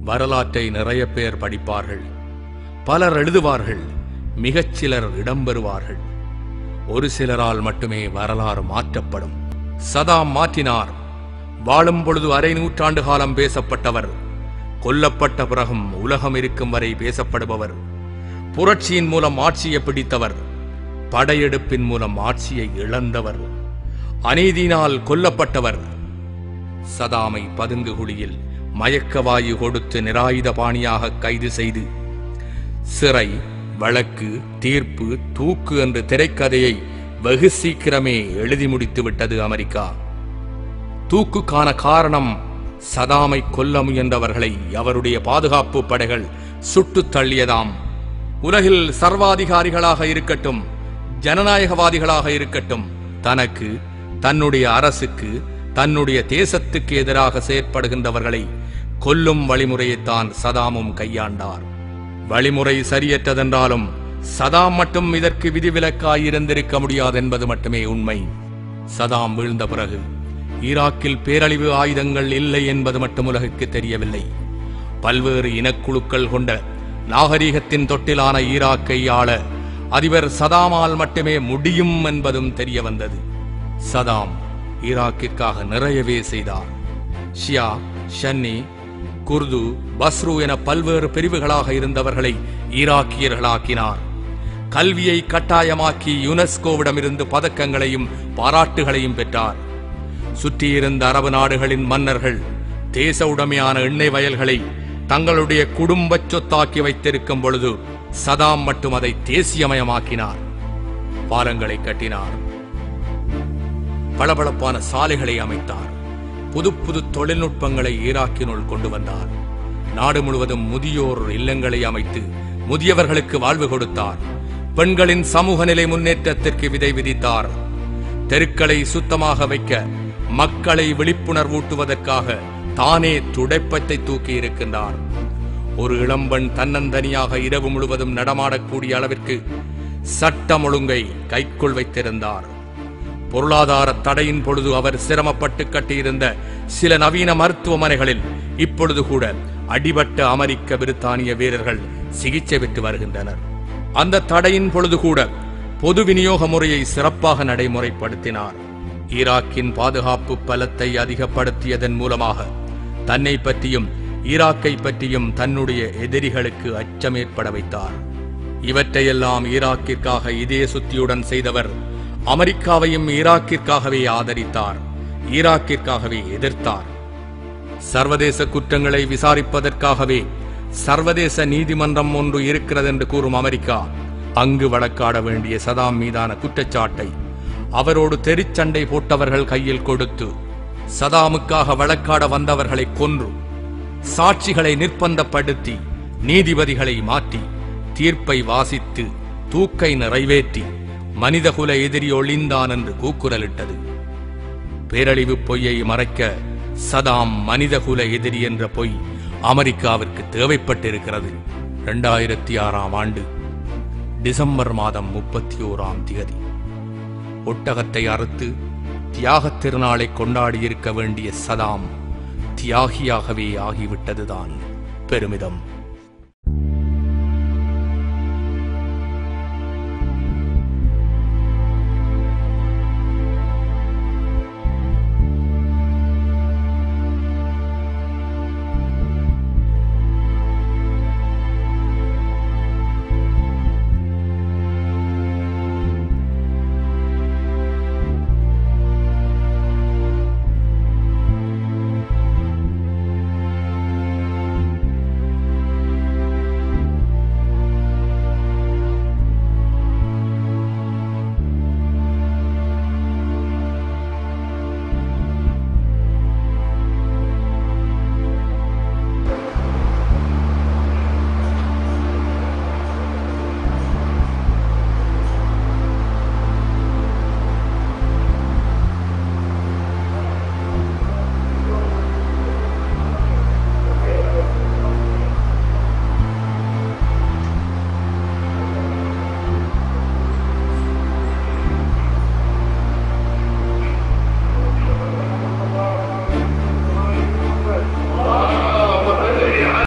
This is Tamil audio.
வரலாற்றை நிறைய பேர் படிப்பார்கள் பலர் எழுதுவார்கள் மிகச் சிலர் இடம்பெறுவார்கள் ஒரு சிலரால் மட்டுமே வரலாறு மாற்றப்படும் சதாம் மாற்றினார் வாழும் பொழுது அரை நூற்றாண்டு காலம் பேசப்பட்டவர் கொல்லப்பட்ட பிறகும் உலகம் இருக்கும் வரை பேசப்படுபவர் புரட்சியின் மூலம் ஆட்சியை பிடித்தவர் படையெடுப்பின் மூலம் ஆட்சியை இழந்தவர் அநீதியினால் கொல்லப்பட்டவர் சதாமை பதுங்கு குழியில் மயக்கவாயு கொடுத்து நிராயுத பாணியாக கைது செய்து சிறை வழக்கு தீர்ப்பு தூக்கு என்ற திரைக்கதையை வெகு சீக்கிரமே எழுதி முடித்து விட்டது அமெரிக்கா தூக்குக்கான காரணம் சதாமை கொல்ல முயன்றவர்களை அவருடைய பாதுகாப்பு படைகள் சுட்டுத் தள்ளியதாம் உலகில் சர்வாதிகாரிகளாக இருக்கட்டும் ஜனநாயகவாதிகளாக இருக்கட்டும் தனக்கு தன்னுடைய அரசுக்கு தன்னுடைய தேசத்துக்கு எதிராக செயற்படுகின்றவர்களை கொல்லும் வழிமுறையைத்தான் சதாமும் கையாண்டார் வழிமுறை சரியற்றதென்றாலும் சதாம் மட்டும் இதற்கு விதிவிலக்காய் இருந்திருக்க முடியாது என்பது மட்டுமே உண்மை சதாம் வீழ்ந்த பிறகு ஈராக்கில் பேரழிவு ஆயுதங்கள் இல்லை என்பது மட்டும் உலகுக்கு தெரியவில்லை பல்வேறு இனக்குழுக்கள் கொண்ட நாகரீகத்தின் தொட்டிலான ஈராக்கை ஆள அதிபர் சதாமால் மட்டுமே முடியும் என்பதும் தெரிய வந்தது சதாம் ஈராக்கிற்காக நிறையவே செய்தார் ஷியா ஷன்னி குர்து பஸ்ரு என பல்வேறு பிரிவுகளாக இருந்தவர்களை ஈராக்கியர்களாக்கினார் கல்வியை கட்டாயமாக்கி யுனெஸ்கோவிடமிருந்து பதக்கங்களையும் பாராட்டுகளையும் பெற்றார் சுற்றியிருந்த அரபு நாடுகளின் மன்னர்கள் தேச உடைமையான எண்ணெய் வயல்களை தங்களுடைய குடும்பச் சொத்தாக்கி வைத்திருக்கும் பொழுது சதாம் மட்டும் அதை தேசியமயமாக்கினார் பாலங்களை கட்டினார் பளபளப்பான சாலைகளை அமைத்தார் புது புது தொழில்நுட்பங்களை ஈராக்கினுள் கொண்டு வந்தார் நாடு முழுவதும் முதியோர் இல்லங்களை அமைத்து முதியவர்களுக்கு வாழ்வு கொடுத்தார் பெண்களின் சமூக நிலை முன்னேற்றத்திற்கு விதை விதித்தார் தெருக்களை சுத்தமாக வைக்க மக்களை விழிப்புணர்வூட்டுவதற்காக தானே துடைப்பத்தை தூக்கி இருக்கின்றார் ஒரு இளம்பெண் தன்னந்தனியாக இரவு முழுவதும் நடமாடக்கூடிய அளவிற்கு சட்டம் ஒழுங்கை கைக்குள் வைத்திருந்தார் பொருளாதார தடையின் பொழுது அவர் சிரமப்பட்டு கட்டியிருந்த சில நவீன மருத்துவமனைகளில் இப்பொழுது கூட அடிபட்ட அமெரிக்க பிரித்தானிய வீரர்கள் சிகிச்சை பெற்று வருகின்றனர் அந்த தடையின் பொழுது கூட பொது விநியோக முறையை சிறப்பாக நடைமுறைப்படுத்தினார் ஈராக்கின் பாதுகாப்பு பலத்தை அதிகப்படுத்தியதன் மூலமாக தன்னை பற்றியும் ஈராக்கை பற்றியும் தன்னுடைய எதிரிகளுக்கு அச்சம் ஏற்பட வைத்தார் இவற்றையெல்லாம் ஈராக்கிற்காக இதே சுத்தியுடன் செய்தவர் அமெரிக்காவையும் ஈராக்கிற்காகவே ஆதரித்தார் ஈராக்கிற்காகவே எதிர்த்தார் சர்வதேச குற்றங்களை விசாரிப்பதற்காகவே சர்வதேச நீதிமன்றம் ஒன்று இருக்கிறது என்று கூறும் அமெரிக்கா அங்கு வழக்காட வேண்டிய சதாம் மீதான குற்றச்சாட்டை அவரோடு தெரிச்சண்டை போட்டவர்கள் கையில் கொடுத்து சதாமுக்காக வழக்காட வந்தவர்களை கொன்று சாட்சிகளை நிர்பந்தப்படுத்தி நீதிபதிகளை மாற்றி தீர்ப்பை வாசித்து தூக்கை நிறைவேற்றி மனிதகுல எதிரி ஒளிந்தான் என்று கூக்குரலிட்டது பேரழிவு பொய்யை மறைக்க சதாம் மனிதகுல எதிரி என்ற பொய் அமெரிக்காவிற்கு தேவைப்பட்டிருக்கிறது இரண்டாயிரத்தி ஆறாம் ஆண்டு டிசம்பர் மாதம் முப்பத்தி ஓராம் திகதி ஒட்டகத்தை அறுத்து தியாகத் திருநாளை கொண்டாடியிருக்க வேண்டிய சதாம் தியாகியாகவே ஆகிவிட்டதுதான் பெருமிதம்